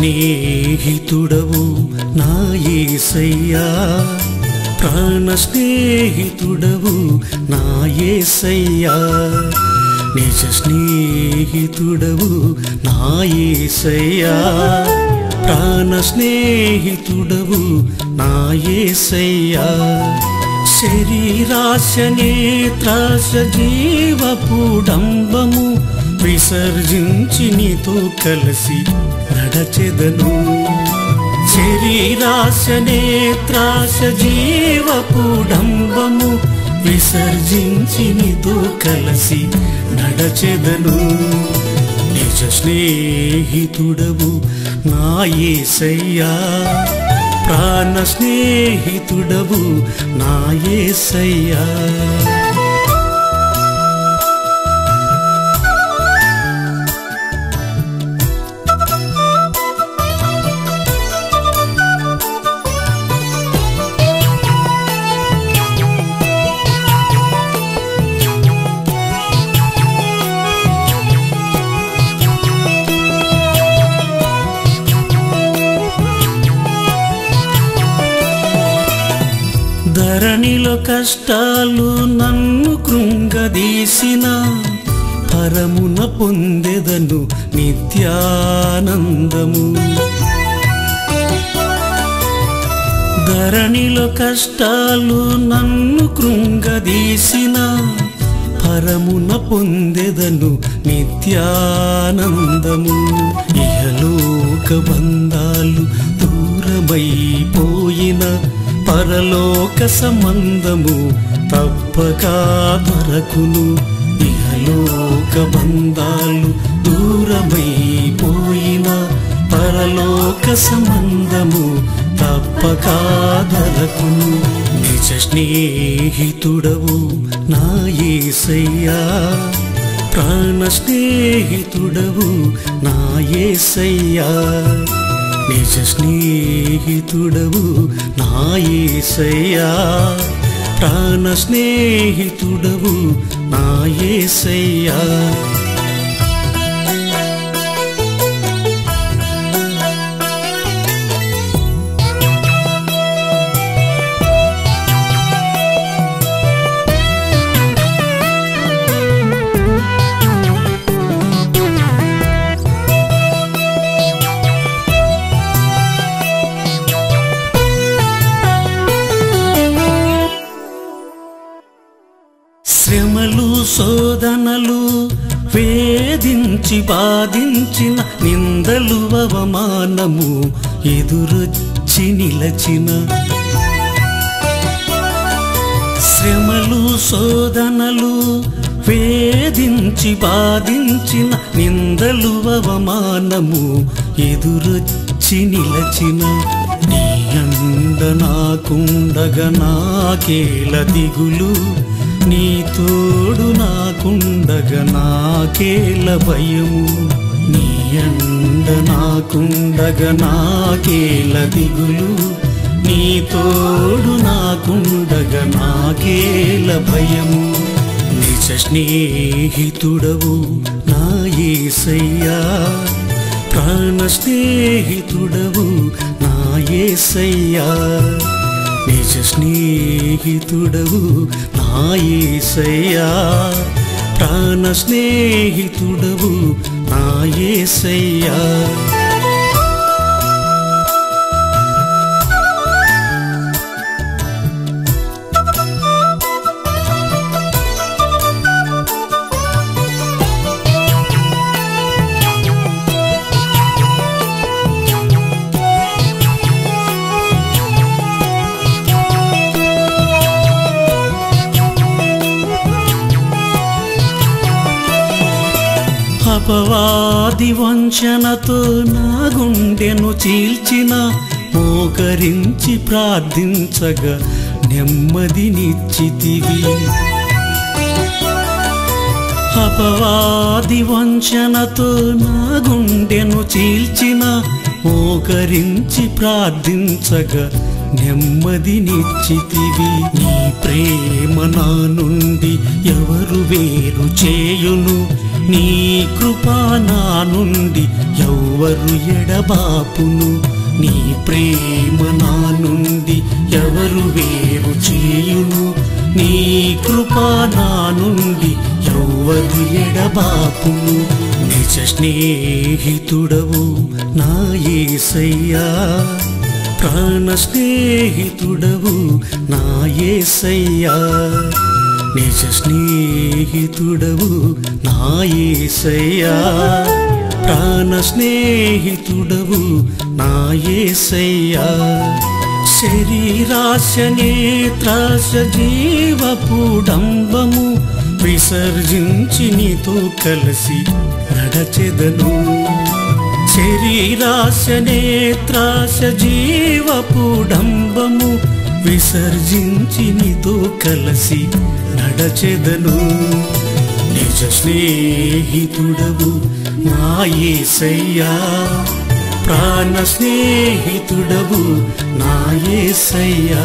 స్నేహితుడవు నా యేసయ్యా ప్రాణ స్నేహితుడవు నా యేసయ్యా నిజ స్నేహితుడవు నా యేసయ్యా ప్రాణ స్నేహితుడవు నా యేసయ్యా శరీరాశ నేత్రాశ జీవపుడంబము విసర్జించి నీతో కలిసి నడచెదను శరీరాశ నేత్రాశ జీవపుడంబము విసర్జించి నీతో కలిసి నడచెదను నిజ స్నేహితుడవు నా యేసయ్యా ప్రాణ స్నేహితుడవు నా యేసయ్యా ధరణిలో కష్టాలు నన్ను కృంగదీసిన పరమున పొందెదను నిత్యానందము ధరణిలో కష్టాలు నన్ను కృంగదీసిన పరమున పొందెదను నిత్యానందము ఇహలోక బంధాలు దూరమైపోయిన పరలోక సంబంధము తప్పక దొరకును ఇహలోక బంధాలు దూరమైపోయిన పరలోక సంబంధము తప్పక దొరకును నిజ స్నేహితుడవు నా యేసయ్యా ప్రాణ స్నేహితుడవు నా యేసయ్యా నిజ స్నేహితుడవు నా యేసయ్యా ప్రాణ స్నేహితుడవు నా యేసయ్యా శ్రమలు శోధనలు వేధించి బాధించిన నిందలు అవమానము ఎదురొచ్చి నిలచిన శ్రమలు శోధనలు వేధించి బాధించిన నిందలు అవమానము ఎదురొచ్చి నిలచిన నీ అండ నాకుండగా నాకేల దిగులు నీ తోడు నాకుండగా నాకేల భయము నీ అండ నాకుండగా నాకేల దిగులు నీ తోడు నాకుండగా నాకేల భయము నిజ స్నేహితుడవు నా యేసయ్యా ప్రాణ స్నేహితుడవు నా యేసయ్యా నిజ స్నేహితుడవు నా యేసయ్యా ప్రాణ స్నేహితుడవు నా యేసయ్యా అపవాది వంచనతో నా గుండెను చీల్చిన మోకరించి ప్రార్థించగా నెమ్మదినిచ్చితివి అపవాది వంచనతో నా గుండెను చీల్చిన మోకరించి ప్రార్థించగా నెమ్మదినిచ్చితివి నీ ప్రేమ నా నుండి ఎవరు వేరు చేయును నీ కృప నా నుండి ఎవ్వరు ఎడబాపును నీ ప్రేమ నా నుండి ఎవరు వేరు చేయును నీ కృప నా నుండి ఎవ్వరు ఎడబాపును నిజ స్నేహితుడవు నా యేసయ్యా ప్రాణ స్నేహితుడవు నా యేసయ్యా నిజ స్నేహితుడవు నా యేసయ్యా ప్రాణ స్నేహితుడవు నా యేసయ్యా శరీరాశ నేత్రాశ జీవపుడంబము విసర్జించి నీతో కలిసి నడచెదను శరీరాశ నేత్రాశ జీవపుడంబము విసర్జించి నీతో కలిసి నడచెదను నిజ స్నేహితుడవు నా యేసయ్యా ప్రాణ స్నేహితుడవు నా యేసయ్యా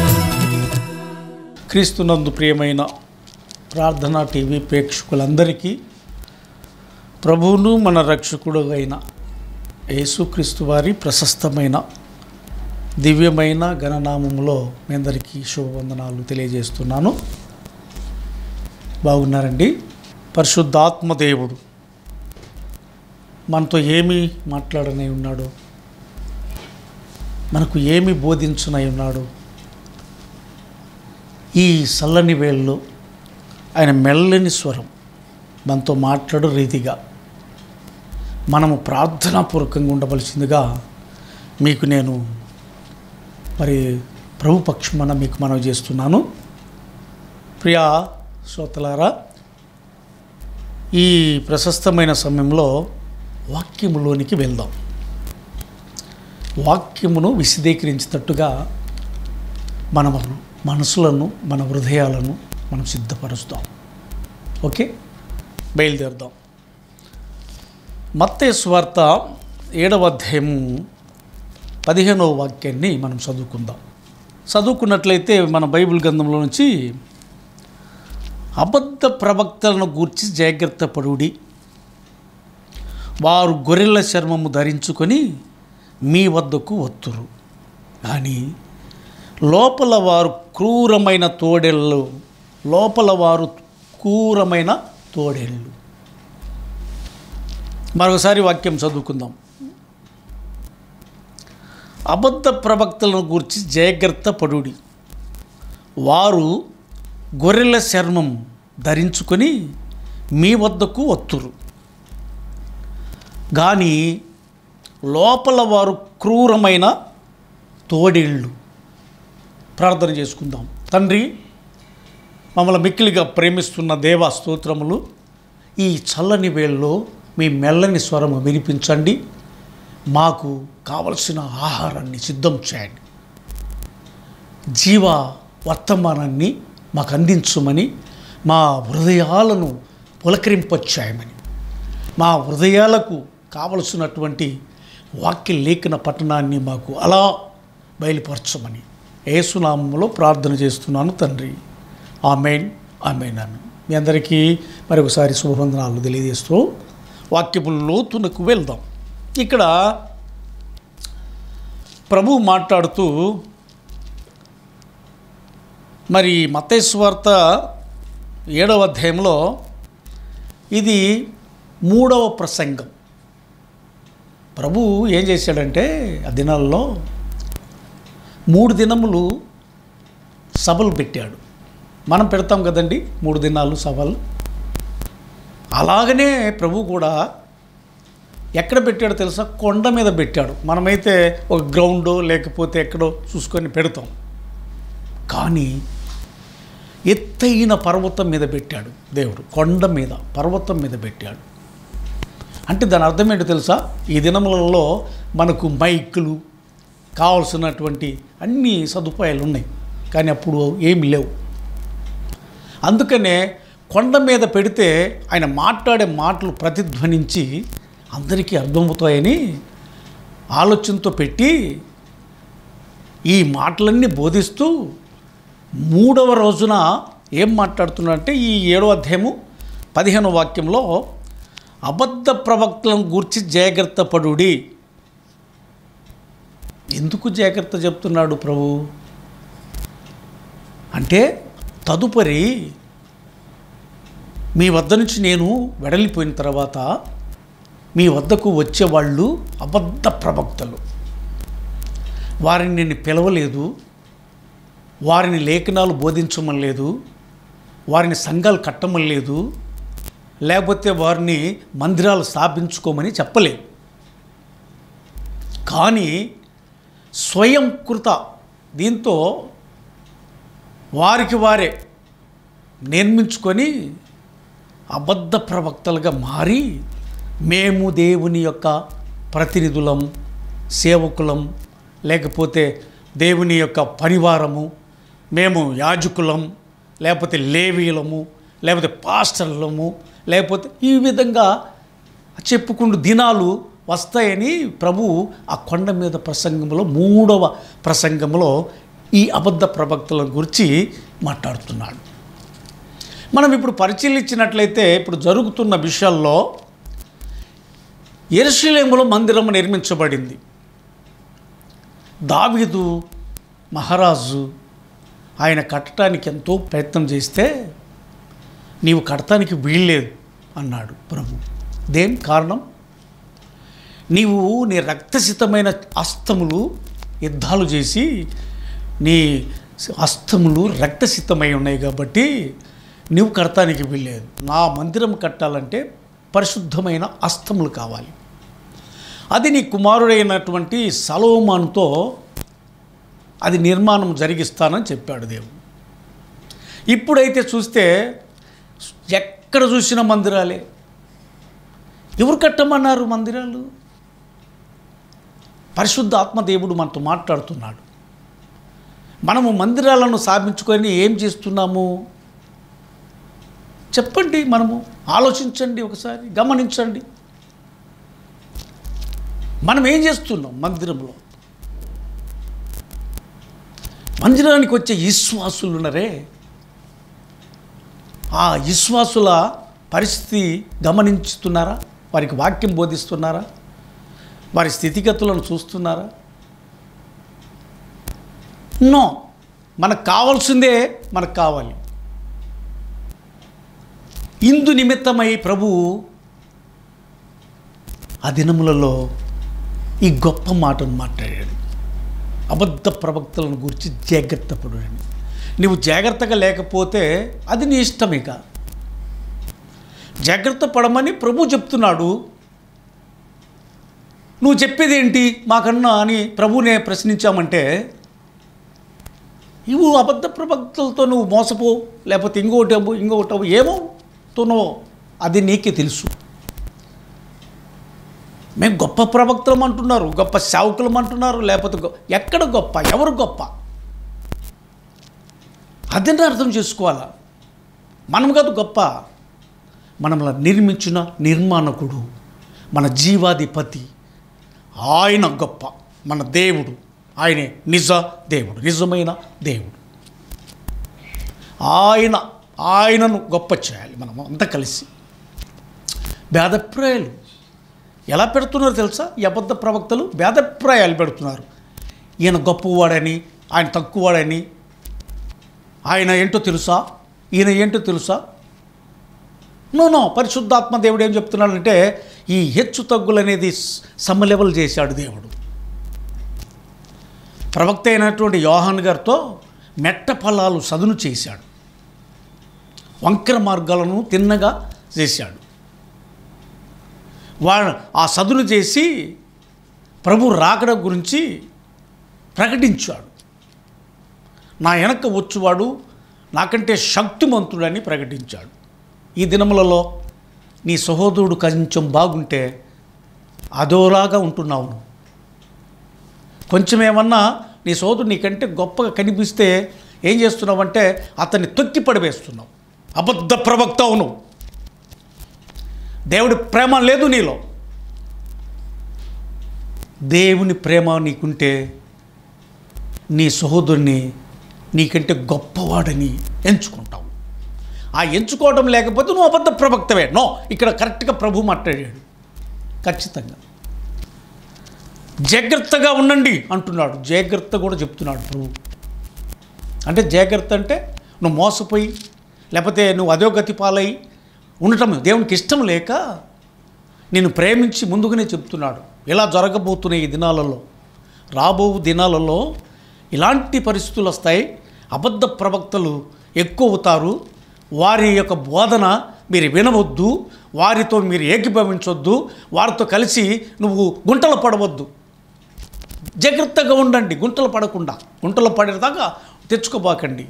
క్రీస్తునందు ప్రియమైన ప్రార్థనా టీవీ ప్రేక్షకులందరికీ ప్రభువును మన రక్షకుడు అయిన యేసుక్రీస్తు వారి ప్రశస్తమైన దివ్యమైన గణనామములో మీ అందరికీ శుభవందనాలు తెలియజేస్తున్నాను బాగున్నారండి పరిశుద్ధాత్మ దేవుడు మనతో ఏమి మాట్లాడనై ఉన్నాడు మనకు ఏమి బోధించనై ఉన్నాడు ఈ చల్లని వేళ్ళలో ఆయన మెల్లని స్వరం మనతో మాట్లాడు రీతిగా మనము ప్రార్థనాపూర్వకంగా ఉండవలసిందిగా మీకు నేను మరి ప్రభు పక్షమున మీకు మనవి చేస్తున్నాను ప్రియా శ్రోతలారా ఈ ప్రశస్తమైన సమయంలో వాక్యములోనికి వెళ్దాం వాక్యమును విశదీకరించేటట్టుగా మన మనసులను మన హృదయాలను మనం సిద్ధపరుస్తాం ఓకే బయలుదేరుదాం మత్తే స్వార్త ఏడవ అధ్యాయము పదిహేనవ వాక్యాన్ని మనం చదువుకుందాం చదువుకున్నట్లయితే మన బైబిల్ గ్రంథంలో నుంచి అబద్ధ ప్రవక్తలను గూర్చి జాగ్రత్త పడుడి వారు గొర్రెల చర్మము ధరించుకొని మీ వద్దకు వత్తురు కానీ లోపల వారు క్రూరమైన తోడేళ్ళు లోపల వారు క్రూరమైన తోడేళ్ళు మరొకసారి వాక్యం చదువుకుందాం అబద్ధ ప్రవక్తలను గురించి జాగ్రత్త పడుడి వారు గొర్రెల చర్మం ధరించుకొని మీ వద్దకు వత్తురు కానీ లోపల వారు క్రూరమైన తోడేళ్ళు ప్రార్థన చేసుకుందాం తండ్రి మమ్మల్ని మిక్కిలిగా ప్రేమిస్తున్న దేవా స్తోత్రములు ఈ చల్లని వేళలో మీ మెల్లని స్వరము వినిపించండి మాకు కావలసిన ఆహారాన్ని సిద్ధం చేయండి జీవ వర్తమానాన్ని మాకు అందించమని మా హృదయాలను పులకరింపచేయమని మా హృదయాలకు కావలసినటువంటి వాక్య లేఖన పట్టణాన్ని మాకు అలా బయలుపరచమని ఏసునామంలో ప్రార్థన చేస్తున్నాను తండ్రి ఆమెన్ ఆమెన్ ఆమెన్ మీ అందరికీ మరొకసారి శుభవందనాలు తెలియజేస్తూ వాక్యపు లోతునకు వెళ్దాం ఇక్కడ ప్రభు మాట్లాడుతూ మరి మతేశ్వార్త ఏడవ అధ్యాయంలో ఇది మూడవ ప్రసంగం ప్రభు ఏం చేశాడంటే ఆ దినాల్లో మూడు దినములు సభలు పెట్టాడు మనం పెడతాం కదండి మూడు దినాలు సభలు అలాగనే ప్రభు కూడా ఎక్కడ పెట్టాడో తెలుసా కొండ మీద పెట్టాడు మనమైతే ఒక గ్రౌండో లేకపోతే ఎక్కడో చూసుకొని పెడతాం కానీ ఎత్తైన పర్వతం మీద పెట్టాడు దేవుడు కొండ మీద పర్వతం మీద పెట్టాడు అంటే దాని అర్థం ఏంటో తెలుసా ఈ దినములలో మనకు మైకులు కావాల్సినటువంటి అన్ని సదుపాయాలు ఉన్నాయి కానీ అప్పుడు ఏమి లేవు అందుకనే కొండ మీద పెడితే ఆయన మాట్లాడే మాటలు ప్రతిధ్వనించి అందరికీ అర్థమవుతాయని ఆలోచనతో పెట్టి ఈ మాటలన్నీ బోధిస్తూ మూడవ రోజున ఏం మాట్లాడుతున్నాడంటే ఈ ఏడో అధ్యాయము పదిహేను వాక్యంలో అబద్ధ ప్రవక్తలను గూర్చి జాగ్రత్త పడుడి ఎందుకు జాగ్రత్త చెప్తున్నాడు ప్రభు అంటే తదుపరి మీ వద్ద నుంచి నేను వెడలిపోయిన తర్వాత మీ వద్దకు వచ్చేవాళ్ళు అబద్ధ ప్రవక్తలు వారిని నేను పిలవలేదు వారిని లేఖనాలు బోధించమని లేదు వారిని సంఘాలు కట్టమని లేదు లేకపోతే వారిని మందిరాలు స్థాపించుకోమని చెప్పలేదు కానీ స్వయం కృత దీంతో వారికి వారే నిర్మించుకొని అబద్ధ ప్రవక్తలుగా మారి మేము దేవుని యొక్క ప్రతినిధులం సేవకులం లేకపోతే దేవుని యొక్క పరివారము మేము యాజకులం లేకపోతే లేవీలము లేకపోతే పాస్టర్లము లేకపోతే ఈ విధంగా చెప్పుకుంటూ దినాలు వస్తాయని ప్రభు ఆ కొండ మీద ప్రసంగంలో మూడవ ప్రసంగంలో ఈ అబద్ధ ప్రవక్తల గురించి మాట్లాడుతున్నాడు మనం ఇప్పుడు పరిశీలించినట్లయితే ఇప్పుడు జరుగుతున్న విషయాల్లో ఎరుషలేములో మందిరం నిర్మించబడింది దావీదు మహారాజు ఆయన కట్టడానికి ఎంతో ప్రయత్నం చేస్తే నీవు కట్టడానికి వీల్లేదు అన్నాడు ప్రభు దేని కారణం నీవు నీ రక్తసితమైన అస్తములు యుద్ధాలు చేసి నీ అస్తములు రక్తసితమై ఉన్నాయి కాబట్టి నీవు కడతానికి వీల్లేదు నా మందిరం కట్టాలంటే పరిశుద్ధమైన అస్తములు కావాలి అది నీ కుమారుడైనటువంటి సలోమానుతో అది నిర్మాణం జరిగిస్తానని చెప్పాడు దేవుడు ఇప్పుడైతే చూస్తే ఎక్కడ చూసిన మందిరాలే ఎవరు కట్టమన్నారు మందిరాలు పరిశుద్ధ ఆత్మదేవుడు మనతో మాట్లాడుతున్నాడు మనము మందిరాలను స్థాపించుకొని ఏం చేస్తున్నాము చెప్పండి మనము ఆలోచించండి ఒకసారి గమనించండి మనం ఏం చేస్తున్నాం మందిరంలో మందిరానికి వచ్చే విశ్వాసులు ఉన్నారే ఆ విశ్వాసుల పరిస్థితి గమనించుతున్నారా వారికి వాక్యం బోధిస్తున్నారా వారి స్థితిగతులను చూస్తున్నారా నో మనకు కావాల్సిందే మనకు కావాలి ఇందు నిమిత్తమై ప్రభువు ఆ దినములలో ఈ గొప్ప మాటను మాట్లాడాడు అబద్ధ ప్రవక్తలను గురించి జాగ్రత్త పడుని నువ్వు జాగ్రత్తగా లేకపోతే అది నీ ఇష్టం ఇక జాగ్రత్త పడమని ప్రభు చెప్తున్నాడు నువ్వు చెప్పేది ఏంటి మాకన్నా అని ప్రభునే ప్రశ్నించామంటే ఇవు అబద్ధ ప్రవక్తలతో నువ్వు మోసపో లేకపోతే ఇంకోటి అవ్వు ఇంకొకటి అవ్వు ఏమో తునో అది నీకే తెలుసు మేము గొప్ప ప్రవక్తలం అంటున్నారు గొప్ప సేవకులం అంటున్నారు లేకపోతే గొ- ఎక్కడ గొప్ప ఎవరు గొప్ప అదని అర్థం చేసుకోవాలా మనం కాదు గొప్ప మనల్ని నిర్మించిన నిర్మాణకుడు మన జీవాధిపతి ఆయన గొప్ప మన దేవుడు ఆయనే నిజ దేవుడు నిజమైన దేవుడు ఆయన ఆయనను గొప్ప చేయాలి మనం అంతా కలిసి భేదప్రాయాలు ఎలా పెడుతున్నారు తెలుసా ఈ అబద్ధ ప్రవక్తలు భేదప్రాయాలు పెడుతున్నారు ఈయన గొప్పవాడని ఆయన తక్కువవాడని ఆయన ఏంటో తెలుసా ఈయన ఏంటో తెలుసా నో నో పరిశుద్ధాత్మ దేవుడు ఏం చెప్తున్నాడంటే ఈ హెచ్చు తగ్గులు అనేది సమలెవల్ చేశాడు దేవుడు ప్రవక్త అయినటువంటి యోహాన్ గారితో మెట్ట ఫలాలు సదును చేశాడు వంకర మార్గాలను తిన్నగా చేశాడు వాడు ఆ సదును చేసి ప్రభు రాకడ గురించి ప్రకటించాడు నా వెనక వచ్చువాడు నాకంటే శక్తిమంతుడని ప్రకటించాడు ఈ దినములలో నీ సహోదరుడు కొంచెం బాగుంటే అదోలాగా ఉంటున్నావు నువ్వు. కొంచెం ఏమన్నా నీ సోదరుడు నీకంటే గొప్పగా కనిపిస్తే ఏం చేస్తున్నావంటే అతన్ని తొక్కి పడివేస్తున్నావు అబద్ధ ప్రవక్త అవును దేవుడి ప్రేమ లేదు నీలో దేవుని ప్రేమ నీకుంటే నీ సహోదరుని నీకంటే గొప్పవాడని ఎంచుకుంటావు ఆ ఎంచుకోవడం లేకపోతే నువ్వు అబద్ధ ప్రవక్తవే నో ఇక్కడ కరెక్ట్గా ప్రభు మాట్లాడాడు ఖచ్చితంగా జాగ్రత్తగా ఉండండి అంటున్నాడు జాగ్రత్త కూడా చెప్తున్నాడు ప్రభు అంటే జాగ్రత్త అంటే నువ్వు మోసపోయి లేకపోతే నువ్వు అధోగతి పాలై ఉండటం దేవునికి ఇష్టం లేక నేను ప్రేమించి ముందుగానే చెప్తున్నాడు ఇలా జరగబోతున్నాయి ఈ దినాలలో రాబో దినాలలో ఇలాంటి పరిస్థితులు వస్తాయి అబద్ధ ప్రవక్తలు ఎక్కువ అవుతారు వారి యొక్క బోధన మీరు వినవద్దు వారితో మీరు ఏకీభవించవద్దు వారితో కలిసి నువ్వు గుంటలు పడవద్దు జాగ్రత్తగా ఉండండి గుంటలు పడకుండా గుంటలు పడేదాకా తెచ్చుకోబాకండి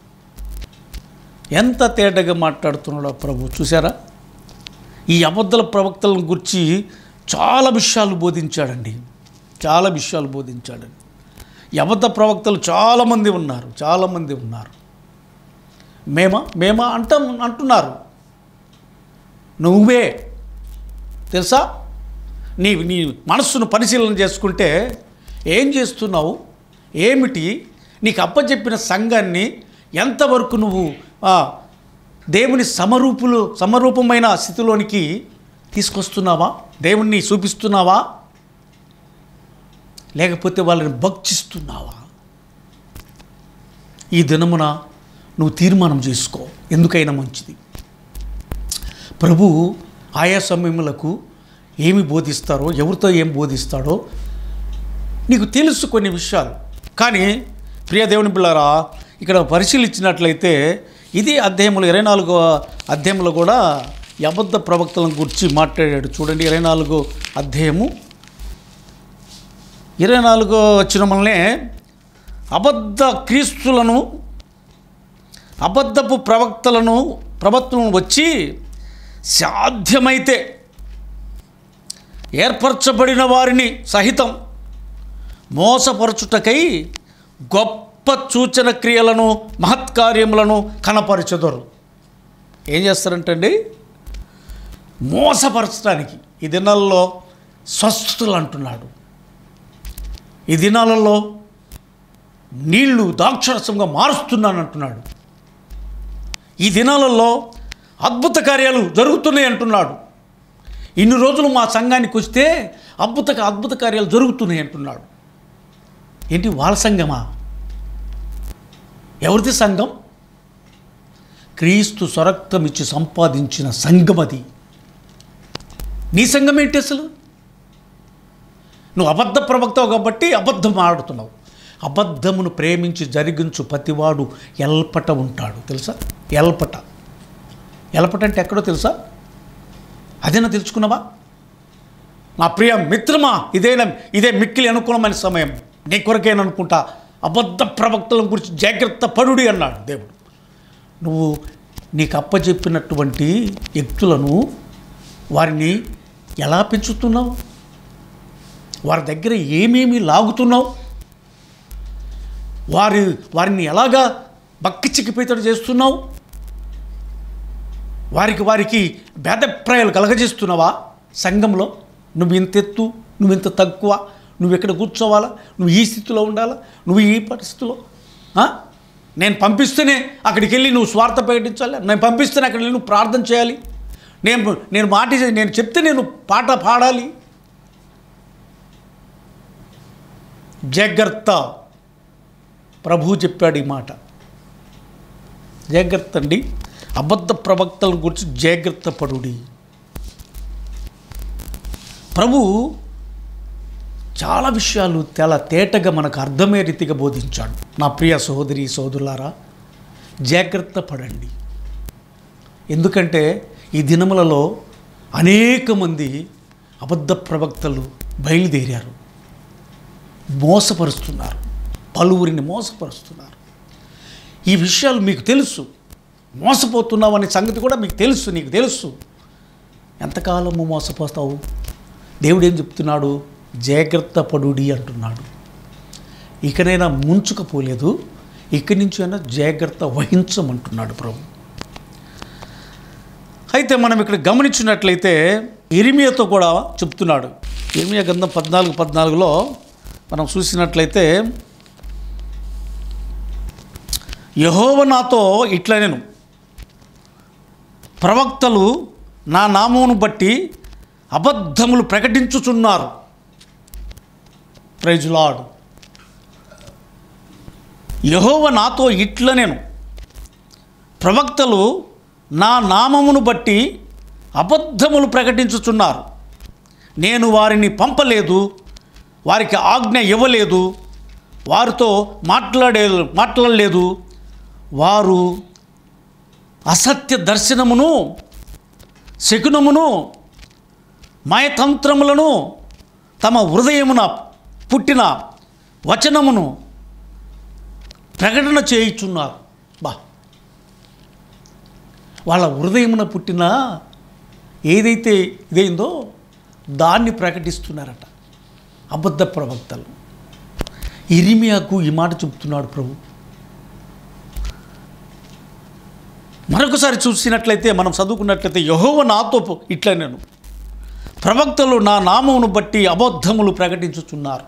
ఎంత తేటగా మాట్లాడుతున్నాడో ప్రభు చూసారా ఈ అబద్ధల ప్రవక్తలను గురించి చాలా విషయాలు బోధించాడండి చాలా విషయాలు బోధించాడండి ఈ అబద్ధ ప్రవక్తలు చాలామంది ఉన్నారు చాలామంది ఉన్నారు మేమా మేమా అంటాం అంటున్నారు నువ్వే తెలుసా నీ నీ మనస్సును పరిశీలన చేసుకుంటే ఏం చేస్తున్నావు ఏమిటి నీకు అప్పచెప్పిన సంఘాన్ని ఎంతవరకు నువ్వు ఆ, దేవుని సమరూపులు సమరూపమైన స్థితిలోనికి తీసుకొస్తున్నావా దేవుణ్ణి చూపిస్తున్నావా లేకపోతే వాళ్ళని భక్షిస్తున్నావా ఈ దినమున నువ్వు తీర్మానం చేసుకో ఎందుకైనా మంచిది ప్రభు ఆయా సమయములకు ఏమి బోధిస్తారో ఎవరితో ఏం బోధిస్తాడో నీకు తెలుసు కొన్ని విషయాలు కానీ ప్రియ దేవుని పిల్లరా ఇక్కడ పరిశీలించినట్లయితే ఇది అధ్యాయములు ఇరవై నాలుగో అధ్యాయంలో కూడా ఈ అబద్ధ ప్రవక్తలను గురించి మాట్లాడాడు చూడండి ఇరవై నాలుగో అధ్యాయము ఇరవై నాలుగో వచ్చిన వల్లనే అబద్ధ క్రీస్తులను అబద్ధపు ప్రవక్తలను ప్రవక్తలను వచ్చి సాధ్యమైతే ఏర్పరచబడిన వారిని సహితం మోసపరచుటకై గొప్ప సూచన క్రియలను మహత్కార్యములను కనపరచెదరు ఏం చేస్తారంటండి మోసపరచడానికి ఈ దినాల్లో స్వస్థతలు అంటున్నాడు ఈ దినాలలో నీళ్లు దాక్షరసంగా మారుస్తున్నాను అంటున్నాడు ఈ దినాలలో అద్భుత కార్యాలు జరుగుతున్నాయి అంటున్నాడు ఇన్ని రోజులు మా సంఘానికి వస్తే అద్భుత అద్భుత కార్యాలు జరుగుతున్నాయి అంటున్నాడు ఏంటి వాళ్ళ సంఘమా ఎవరిది సంఘం క్రీస్తు స్వరక్తం ఇచ్చి సంపాదించిన సంఘం అది నీ సంఘం ఏంటి అసలు నువ్వు అబద్ధ ప్రవక్తవు కాబట్టి అబద్ధం ఆడుతున్నావు అబద్ధమును ప్రేమించి జరిగించు ప్రతివాడు ఎల్పట ఉంటాడు తెలుసా ఎల్పట ఎల్పట అంటే ఎక్కడో తెలుసా అదేనా తెలుసుకున్నావా నా ప్రియ మిత్రమా ఇదేనా ఇదే మిక్కిలి అనుకూలమైన సమయం నీ కొరకేననుకుంటా అబద్ధ ప్రవక్తల గురించి జాగ్రత్త పడుడి అన్నాడు దేవుడు నువ్వు నీకు అప్పచెప్పినటువంటి వ్యక్తులను వారిని ఎలా పెంచుతున్నావు వారి దగ్గర ఏమేమి లాగుతున్నావు వారి వారిని ఎలాగా బక్కి చిక్కిపోయేటట్టు చేస్తున్నావు వారికి వారికి భేదప్రాయాలు కలగజేస్తున్నావా సంఘంలో నువ్వు ఇంత ఎత్తు నువ్వు ఇంత తక్కువ నువ్వు ఎక్కడ కూర్చోవాలా నువ్వు ఈ స్థితిలో ఉండాలా నువ్వు ఈ పరిస్థితిలో ఆ? నేను పంపిస్తేనే అక్కడికి వెళ్ళి నువ్వు స్వార్థ ప్రకటించాలి నేను పంపిస్తేనే అక్కడికి వెళ్ళి నువ్వు ప్రార్థన చేయాలి నేను నేను మాట ఇచ్చే- నేను చెప్తే నేను పాట పాడాలి జాగ్రత్త ప్రభు చెప్పాడు ఈ మాట జాగ్రత్త అండి అబద్ధ ప్రవక్తల గురించి జాగ్రత్త పడుడి ప్రభు చాలా విషయాలు చాలా తేటగా మనకు అర్థమయ్యే రీతిగా బోధించాడు నా ప్రియ సహోదరి సోదరులారా జాగ్రత్త పడండి ఎందుకంటే ఈ దినములలో అనేక మంది అబద్ధ ప్రవక్తలు బయలుదేరారు మోసపరుస్తున్నారు పలువురిని మోసపరుస్తున్నారు ఈ విషయాలు మీకు తెలుసు మోసపోతున్నావు అనే సంగతి కూడా మీకు తెలుసు నీకు తెలుసు ఎంతకాలము మోసపోతావు దేవుడు ఏం చెప్తున్నాడు జాగ్రత్త పడుడి అంటున్నాడు ఇకనైనా ముంచుకపోలేదు ఇక్కడి నుంచి అయినా జాగ్రత్త వహించమంటున్నాడు ప్రభు అయితే మనం ఇక్కడ గమనించినట్లయితే ఇరిమియాతో కూడా చెప్తున్నాడు ఇరిమియా గ్రంథం పద్నాలుగు పద్నాలుగులో మనం చూసినట్లయితే యహోవ నాతో ఇట్లా నేను ప్రవక్తలు నా నామమును బట్టి అబద్ధములు ప్రకటించుచున్నారు ప్రైజులాడు యహోవ నాతో ఇట్ల నేను ప్రవక్తలు నా నామమును బట్టి అబద్ధములు ప్రకటించుచున్నారు నేను వారిని పంపలేదు వారికి ఆజ్ఞ ఇవ్వలేదు వారితో మాట్లాడే మాట్లాడలేదు వారు అసత్య దర్శనమును శకునమును మాయతంత్రములను తమ హృదయమున పుట్టిన వచనమును ప్రకటన చేయుచున్నారు బా వాళ్ళ హృదయమున పుట్టిన ఏదైతే ఇదైందో దాన్ని ప్రకటిస్తున్నారట అబద్ధ ప్రవక్తలు ఇరిమియాకు ఈ మాట చెప్తున్నాడు ప్రభు మరొకసారి చూసినట్లయితే మనం చదువుకున్నట్లయితే యహోవ నాతో పో- ఇట్లా నేను ప్రవక్తలు నా నామమును బట్టి అబద్ధములు ప్రకటించుచున్నారు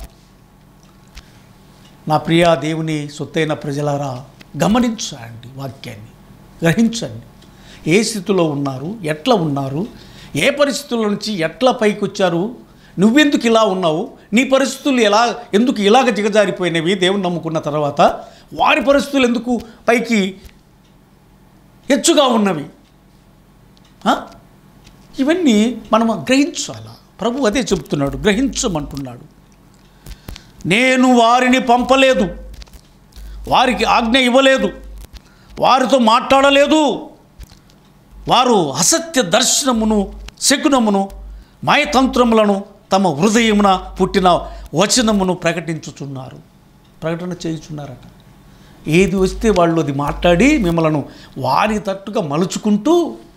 నా ప్రియా దేవుని సొత్తైన ప్రజలారా గమనించండి వాక్యాన్ని గ్రహించండి ఏ స్థితిలో ఉన్నారు ఎట్లా ఉన్నారు ఏ పరిస్థితుల నుంచి ఎట్లా పైకి వచ్చారు నువ్వెందుకు ఇలా ఉన్నావు నీ పరిస్థితులు ఎలా ఎందుకు ఇలాగ దిగజారిపోయినవి దేవుని నమ్ముకున్న తర్వాత వారి పరిస్థితులు ఎందుకు పైకి హెచ్చుగా ఉన్నవి ఆ? ఇవన్నీ మనం గ్రహించాలా ప్రభు అదే చెప్తున్నాడు గ్రహించమంటున్నాడు నేను వారిని పంపలేదు వారికి ఆజ్ఞ ఇవ్వలేదు వారితో మాట్లాడలేదు వారు అసత్య దర్శనమును శకునమును మాయతంత్రములను తమ హృదయమున పుట్టిన వచనమును ప్రకటించుచున్నారు ప్రకటన చేయుచున్నారట ఏది వస్తే వాళ్ళు అది మాట్లాడి మిమ్మలను వారి తట్టుగా మలుచుకుంటూ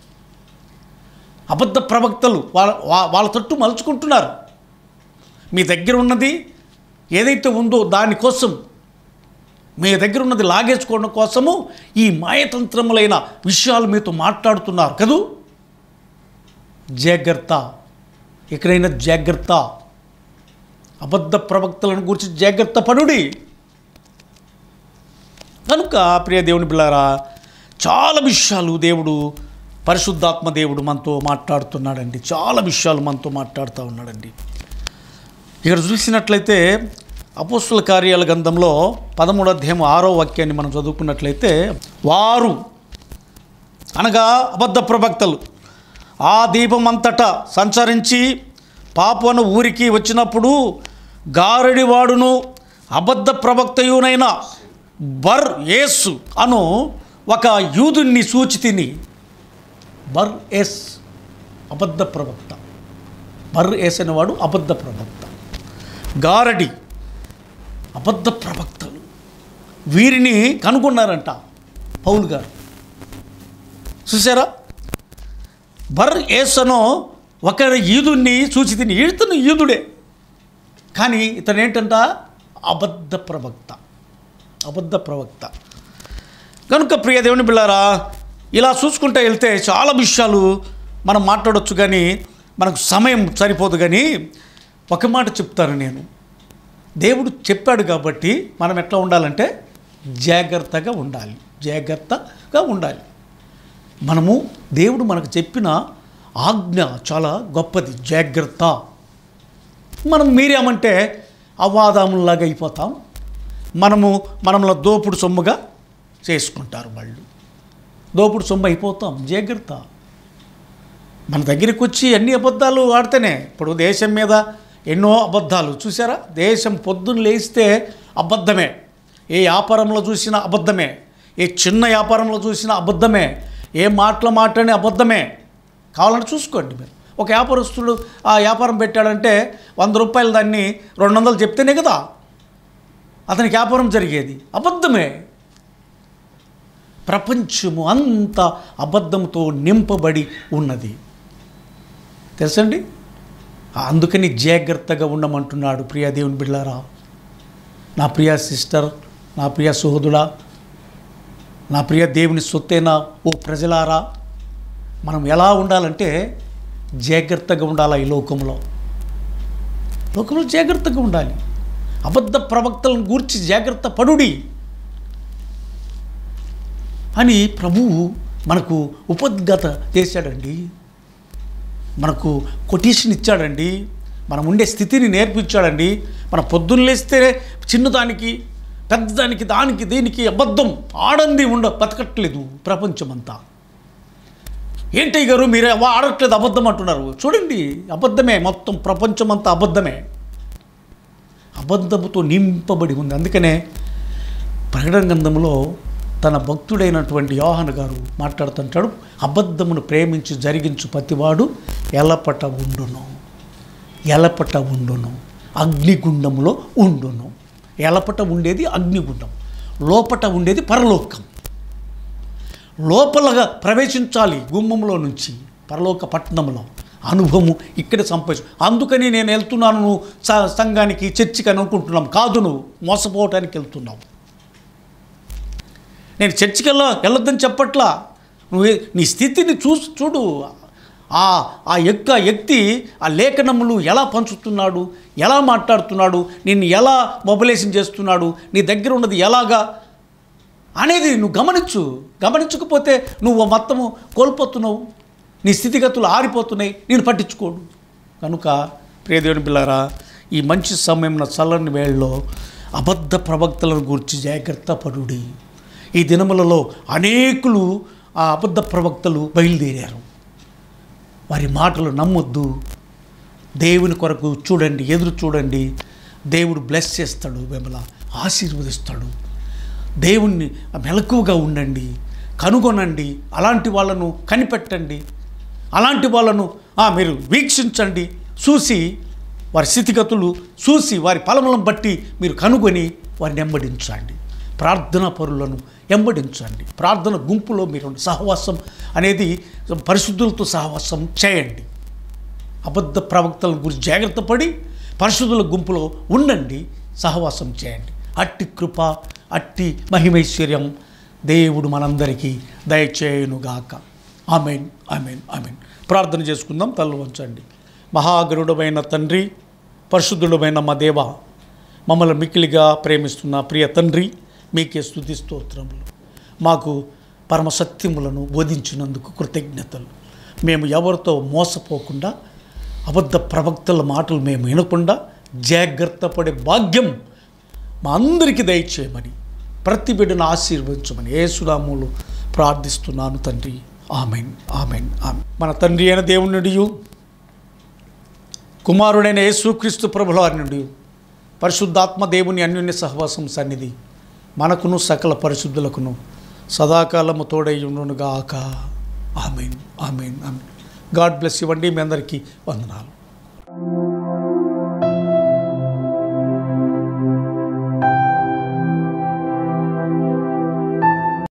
అబద్ధ ప్రవక్తలు వాళ్ళ వా- వాళ్ళ తట్టు మలుచుకుంటున్నారు మీ దగ్గర ఉన్నది ఏదైతే ఉందో దానికోసం మీ దగ్గర ఉన్నది లాగేసుకోవడం కోసము ఈ మాయతంత్రములైన విషయాలు మీతో మాట్లాడుతున్నారు కదూ జాగ్రత్త ఎక్కడైనా జాగ్రత్త అబద్ధ ప్రవక్తలను గురించి జాగ్రత్త పడుడి కనుక ప్రియ దేవుని బిళ్ళారా చాలా విషయాలు దేవుడు పరిశుద్ధాత్మ దేవుడు మనతో మాట్లాడుతున్నాడండి చాలా విషయాలు మనతో మాట్లాడుతూ ఉన్నాడండి ఇక్కడ చూసినట్లయితే అపోస్తుల కార్యాల గ్రంథంలో పదమూడు అధ్యాయం ఆరో వాక్యాన్ని మనం చదువుకున్నట్లయితే వారు అనగా అబద్ధ ప్రవక్తలు ఆ దీపం అంతటా సంచరించి పాపను ఊరికి వచ్చినప్పుడు గారడివాడును అబద్ధ ప్రవక్తయునైన బర్ యేసు అను ఒక యూదుని సూచి తిని బర్ ఎస్ అబద్ధ ప్రవక్త బర్ ఎస్ అనేవాడు అబద్ధ ప్రవక్త గారడి అబద్ధ ప్రవక్తలు వీరిని కనుగొన్నారంట పౌలు గారు చూసారా బర్ ఏసనో ఒక ఈదుని సూచి తిని ఈడుతున్న ఈదుడే కానీ ఇతను ఏంటంట అబద్ధ ప్రవక్త అబద్ధ ప్రవక్త కనుక ప్రియ దేవుని బిళ్ళారా ఇలా చూసుకుంటూ వెళ్తే చాలా విషయాలు మనం మాట్లాడొచ్చు కానీ మనకు సమయం సరిపోదు కానీ ఒక మాట చెప్తాను నేను దేవుడు చెప్పాడు కాబట్టి మనం ఎట్లా ఉండాలంటే జాగ్రత్తగా ఉండాలి జాగ్రత్తగా ఉండాలి మనము దేవుడు మనకు చెప్పిన ఆజ్ఞ చాలా గొప్పది జాగ్రత్త మనం మీరేమంటే అవాదాములాగా అయిపోతాం మనము మనముల దోపుడు సొమ్ముగా చేసుకుంటారు వాళ్ళు దోపుడు సొమ్ము అయిపోతాం జాగ్రత్త మన దగ్గరికి వచ్చి అన్ని అబద్ధాలు ఆడితేనే ఇప్పుడు దేశం మీద ఎన్నో అబద్ధాలు చూసారా దేశం పొద్దున్న లేస్తే అబద్ధమే ఏ వ్యాపారంలో చూసినా అబద్ధమే ఏ చిన్న వ్యాపారంలో చూసినా అబద్ధమే ఏ మాటలు మాట్లాడిన అబద్ధమే కావాలంటే చూసుకోండి మీరు ఒక వ్యాపారస్తుడు ఆ వ్యాపారం పెట్టాడంటే వంద రూపాయలు దాన్ని రెండు వందలు చెప్తేనే కదా అతనికి వ్యాపారం జరిగేది అబద్ధమే ప్రపంచము అంత అబద్ధంతో నింపబడి ఉన్నది తెలుసండి అందుకని జాగ్రత్తగా ఉండమంటున్నాడు ప్రియా దేవుని బిడ్డారా నా ప్రియ సిస్టర్ నా ప్రియ సోదరుడా నా ప్రియ దేవుని సొత్తైన ఓ ప్రజలారా మనం ఎలా ఉండాలంటే జాగ్రత్తగా ఉండాలి ఈ లోకంలో లోకంలో జాగ్రత్తగా ఉండాలి అబద్ధ ప్రవక్తలను గూర్చి జాగ్రత్త పడుడి అని ప్రభువు మనకు ఉపద్గత చేశాడండి మనకు కొటేషన్ ఇచ్చాడండి మనం ఉండే స్థితిని నేర్పించాడండి మన పొద్దున్న లేస్తే చిన్నదానికి పెద్దదానికి దానికి దీనికి అబద్ధం ఆడంది ఉండ బతకట్లేదు ప్రపంచమంతా ఏంటయ్య గారు మీరు అవ- ఆడట్లేదు అబద్ధం అంటున్నారు చూడండి అబద్ధమే మొత్తం ప్రపంచమంతా అబద్ధమే అబద్ధముతో నింపబడి ఉంది అందుకనే ప్రకటన గ్రంథంలో తన భక్తుడైనటువంటి యోహన్ గారు మాట్లాడుతుంటాడు అబద్ధమును ప్రేమించి జరిగించు ప్రతివాడు ఎలపట ఉండును ఎలపట ఉండును అగ్నిగుండంలో ఉండును ఎలపట ఉండేది అగ్నిగుండం లోపట ఉండేది పరలోకం లోపలగా ప్రవేశించాలి గుమ్మంలో నుంచి పరలోక పట్టణంలో అనుభవము ఇక్కడ సంపాదించు అందుకని నేను వెళ్తున్నాను నువ్వు స- సంఘానికి చర్చికి అని అనుకుంటున్నాం కాదు నువ్వు మోసపోవటానికి వెళ్తున్నావు నేను చర్చికి వెళ్ళ వెళ్ళొద్దని చెప్పట్లా నువ్వు నీ స్థితిని చూసి చూడు ఆ ఆ యొక్క వ్యక్తి ఆ లేఖనములు ఎలా పంచుతున్నాడు ఎలా మాట్లాడుతున్నాడు నిన్ను ఎలా మొబిలైజేషన్ చేస్తున్నాడు నీ దగ్గర ఉన్నది ఎలాగా అనేది నువ్వు గమనించు గమనించకపోతే నువ్వు మొత్తము కోల్పోతున్నావు నీ స్థితిగతులు ఆరిపోతున్నాయి నేను పట్టించుకోడు కనుక ప్రియదేవుని పిల్లారా ఈ మంచి సమయం చల్లని వేళలో అబద్ధ ప్రవక్తలను గురించి జాగ్రత్త పడుడి ఈ దినములలో అనేకులు ఆ అబద్ధ ప్రవక్తలు బయలుదేరారు వారి మాటలు నమ్మొద్దు దేవుని కొరకు చూడండి ఎదురు చూడండి దేవుడు బ్లెస్ చేస్తాడు మిమ్మల్ని ఆశీర్వదిస్తాడు దేవుణ్ణి మెలకువగా ఉండండి కనుగొనండి అలాంటి వాళ్ళను కనిపెట్టండి అలాంటి వాళ్ళను ఆ, మీరు వీక్షించండి చూసి వారి స్థితిగతులు చూసి వారి ఫలములను బట్టి మీరు కనుగొని వారిని వెంబడించండి ప్రార్థనా పరులను వెంబడించండి ప్రార్థన గుంపులో మీరు సహవాసం అనేది పరిశుద్ధులతో సహవాసం చేయండి అబద్ధ ప్రవక్తల గురించి జాగ్రత్త పడి పరిశుద్ధుల గుంపులో ఉండండి సహవాసం చేయండి అట్టి కృప అట్టి మహిమైశ్వర్యం దేవుడు మనందరికీ దయచేయునుగాక ఆమెన్ ఆమెన్ ఆమెన్ ప్రార్థన చేసుకుందాం తల్లు వంచండి మహాగరుడమైన తండ్రి పరిశుద్ధుడమైన మా దేవ మమ్మల్ని మిక్కిలిగా ప్రేమిస్తున్న ప్రియ తండ్రి మీకే స్తుతి స్తోత్రములు మాకు పరమ సత్యములను బోధించినందుకు కృతజ్ఞతలు మేము ఎవరితో మోసపోకుండా అబద్ధ ప్రవక్తల మాటలు మేము వినకుండా జాగ్రత్త పడే భాగ్యం మా అందరికీ దయచేయమని ప్రతి బిడ్డను ఆశీర్వదించమని ఏసునాములు ప్రార్థిస్తున్నాను తండ్రి ఆమెన్ ఆమెన్ ఆమెన్ మన తండ్రి అయిన దేవునుడియు కుమారుడైన యేసుక్రీస్తు ప్రభులారి నుండి పరిశుద్ధాత్మ దేవుని అన్యోన్య సహవాసం సన్నిధి మనకును సకల పరిశుద్ధులకును సదాకాలము తోడై ఉండునుగాక amen amen amen God bless ఇవ్వండి మీ అందరికీ వందనాలు